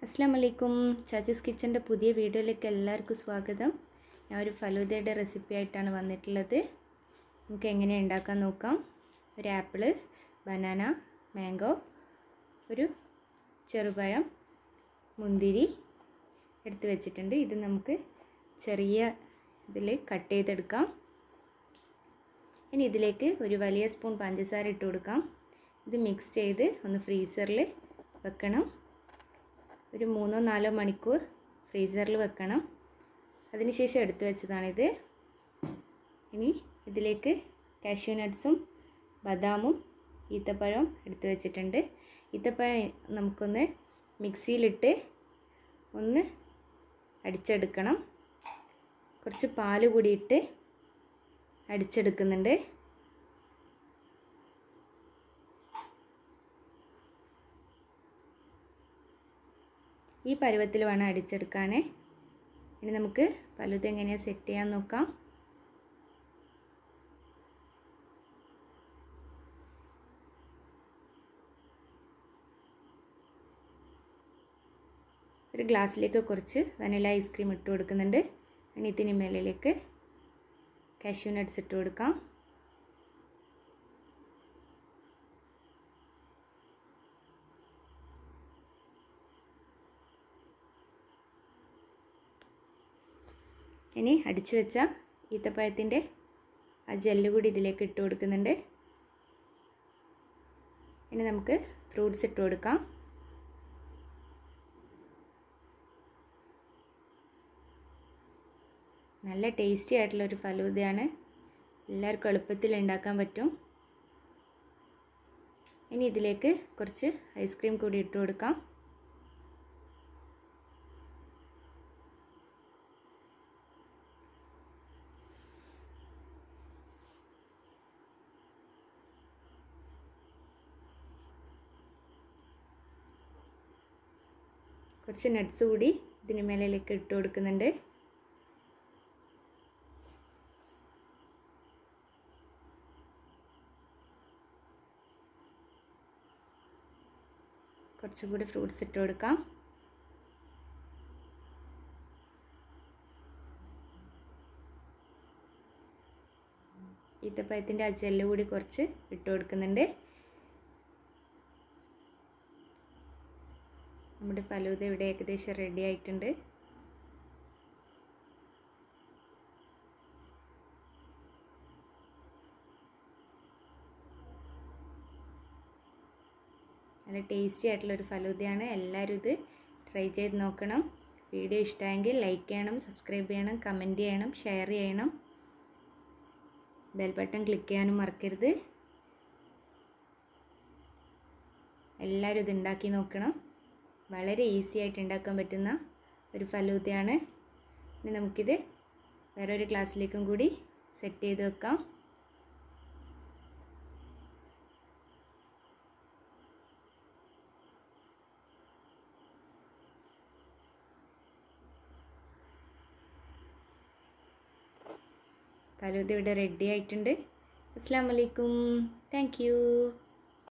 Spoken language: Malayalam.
അസ്സാം വലൈക്കും ചാച്ചീസ് കിച്ചൻ്റെ പുതിയ വീഡിയോയിലേക്ക് എല്ലാവർക്കും സ്വാഗതം ഞാൻ ഒരു ഫലൂദയുടെ റെസിപ്പി ആയിട്ടാണ് വന്നിട്ടുള്ളത് നമുക്ക് എങ്ങനെ ഉണ്ടാക്കാൻ നോക്കാം ഒരു ആപ്പിള് ബനാന മാംഗോ ഒരു ചെറുപഴം മുന്തിരി എടുത്ത് വെച്ചിട്ടുണ്ട് ഇത് നമുക്ക് ചെറിയ ഇതിൽ കട്ട് ചെയ്തെടുക്കാം ഇനി ഇതിലേക്ക് ഒരു വലിയ സ്പൂൺ പഞ്ചസാര ഇട്ട് കൊടുക്കാം ഇത് മിക്സ് ചെയ്ത് ഒന്ന് ഫ്രീസറിൽ വെക്കണം ഒരു മൂന്നോ നാലോ മണിക്കൂർ ഫ്രീസറിൽ വെക്കണം അതിനുശേഷം എടുത്തു വെച്ചതാണിത് ഇനി ഇതിലേക്ക് കാഷ്യൂ നട്ട്സും ബദാമും ഈത്തപ്പഴവും എടുത്തു വെച്ചിട്ടുണ്ട് ഈത്തപ്പഴം നമുക്കൊന്ന് മിക്സിയിലിട്ട് ഒന്ന് അടിച്ചെടുക്കണം കുറച്ച് പാൽ കൂടിയിട്ട് അടിച്ചെടുക്കുന്നുണ്ട് ഈ പരുവത്തിൽ വേണം അടിച്ചെടുക്കാൻ ഇനി നമുക്ക് പലുത് എങ്ങനെയാണ് സെറ്റ് ചെയ്യാൻ നോക്കാം ഒരു ഗ്ലാസ്സിലേക്ക് കുറച്ച് വനില ഐസ്ക്രീം ഇട്ട് കൊടുക്കുന്നുണ്ട് ഇനി ഇതിന് മേലിലേക്ക് കാഷ്യൂ നട്ട്സ് ഇട്ട് കൊടുക്കാം ഇനി അടിച്ചു വെച്ച ഈത്തപ്പഴത്തിൻ്റെ ആ ജെല്ല് കൂടി ഇതിലേക്ക് ഇട്ട് കൊടുക്കുന്നുണ്ട് ഇനി നമുക്ക് ഫ്രൂട്ട്സ് ഇട്ട് കൊടുക്കാം നല്ല ടേസ്റ്റി ആയിട്ടുള്ളൊരു ഫലൂദയാണ് എല്ലാവർക്കും എളുപ്പത്തിൽ ഉണ്ടാക്കാൻ പറ്റും ഇനി ഇതിലേക്ക് കുറച്ച് ഐസ്ക്രീം കൂടി ഇട്ട് കൊടുക്കാം കുറച്ച് നട്ട്സ് കൂടി ഇതിന് മേലേക്ക് ഇട്ട് കൊടുക്കുന്നുണ്ട് കുറച്ചും കൂടി ഫ്രൂട്ട്സ് ഇട്ട് കൊടുക്കാം ഈത്തപ്പഴത്തിൻ്റെ ആ ജെല്ല് കൂടി കുറച്ച് ഇട്ട് കൊടുക്കുന്നുണ്ട് നമ്മുടെ ഫലൂദ ഇവിടെ ഏകദേശം റെഡി ആയിട്ടുണ്ട് നല്ല ടേസ്റ്റി ആയിട്ടുള്ളൊരു ഫലൂദയാണ് എല്ലാവരും ഇത് ട്രൈ ചെയ്ത് നോക്കണം വീഡിയോ ഇഷ്ടമായെങ്കിൽ ലൈക്ക് ചെയ്യണം സബ്സ്ക്രൈബ് ചെയ്യണം കമൻറ്റ് ചെയ്യണം ഷെയർ ചെയ്യണം ബെൽ ബട്ടൺ ക്ലിക്ക് ചെയ്യാനും മറക്കരുത് എല്ലാവരും ഇത് ഉണ്ടാക്കി നോക്കണം വളരെ ഈസി ആയിട്ട് ഉണ്ടാക്കാൻ പറ്റുന്ന ഒരു ഫലൂദയാണ് ഇനി നമുക്കിത് വേറൊരു ക്ലാസ്സിലേക്കും കൂടി സെറ്റ് ചെയ്ത് വെക്കാം ഫലൂദ ഇവിടെ റെഡി ആയിട്ടുണ്ട് അസ്സാം വലൈക്കും താങ്ക് യു